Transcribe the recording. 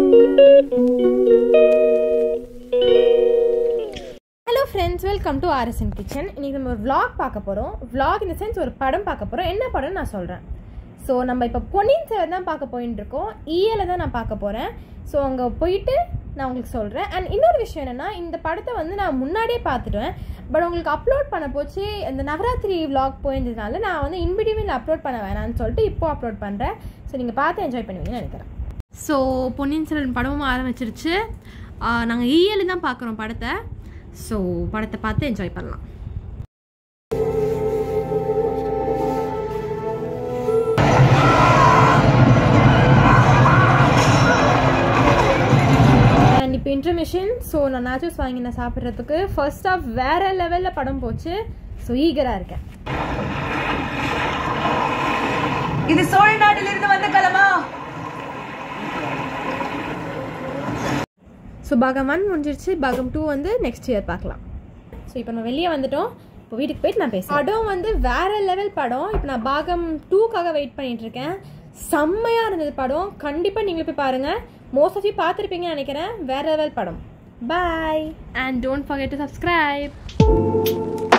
hello friends welcome to RSN kitchen இன்றைக்கி நம்ம ஒரு vlog பார்க்க போகிறோம் vlog இந்த சென்ஸ் ஒரு படம் பார்க்க போகிறோம் என்ன படம்னு நான் சொல்கிறேன் ஸோ நம்ம இப்போ பொன்னியின் செல்வன் தான் பார்க்க போயின்னு இருக்கோம் ஈயலை தான் நான் பார்க்க போகிறேன் ஸோ அங்கே போயிட்டு நான் உங்களுக்கு சொல்கிறேன் அண்ட் இன்னொரு விஷயம் என்னென்னா இந்த படத்தை வந்து நான் முன்னாடியே பார்த்துட்டேன் பட் உங்களுக்கு அப்லோட் பண்ண போச்சு இந்த நவராத்திரி vlog போயிருந்ததுனால நான் வந்து இன்பிடிவில் அப்லோட் பண்ண வேணாம்னு சொல்லிட்டு இப்போ அப்லோட் பண்ணுறேன் ஸோ நீங்கள் பார்த்து என்ஜாய் பண்ணுவீங்கன்னு நினைக்கிறேன் ஸோ பொன்னியின் செல்வன் படமும் ஆரம்பிச்சிருச்சு நாங்கள் ஈயலு தான் பார்க்குறோம் படத்தை ஸோ படத்தை பார்த்து என்ஜாய் பண்ணலாம் அண்ட் இப்போ இன்டர்மிஷன் ஸோ நான் நேச்சர்ஸ் வாங்கி நான் சாப்பிட்றதுக்கு ஃபர்ஸ்ட் ஆஃப் வேற லெவலில் படம் போச்சு ஸோ ஈகராக இருக்கேன் இது சோழ நாட்டிலிருந்து வந்த கலமா ஸோ பாகம் ஒன் முடிஞ்சிருச்சு பாகம் டூ வந்து நெக்ஸ்ட் இயர் பார்க்கலாம் ஸோ இப்போ நம்ம வெளியே வந்துட்டோம் இப்போ வீட்டுக்கு போயிட்டு நான் பேசுகிறேன் படம் வந்து வேற லெவல் படம் இப்போ நான் பாகம் டூக்காக வெயிட் பண்ணிட்டு இருக்கேன் செம்மையாக இருந்தது படம் கண்டிப்பாக நீங்களும் போய் பாருங்கள் மோஸ்ட் ஆஃப் யூ பார்த்துருப்பீங்கன்னு நினைக்கிறேன் வேற லெவல் படம் bye and don't forget to subscribe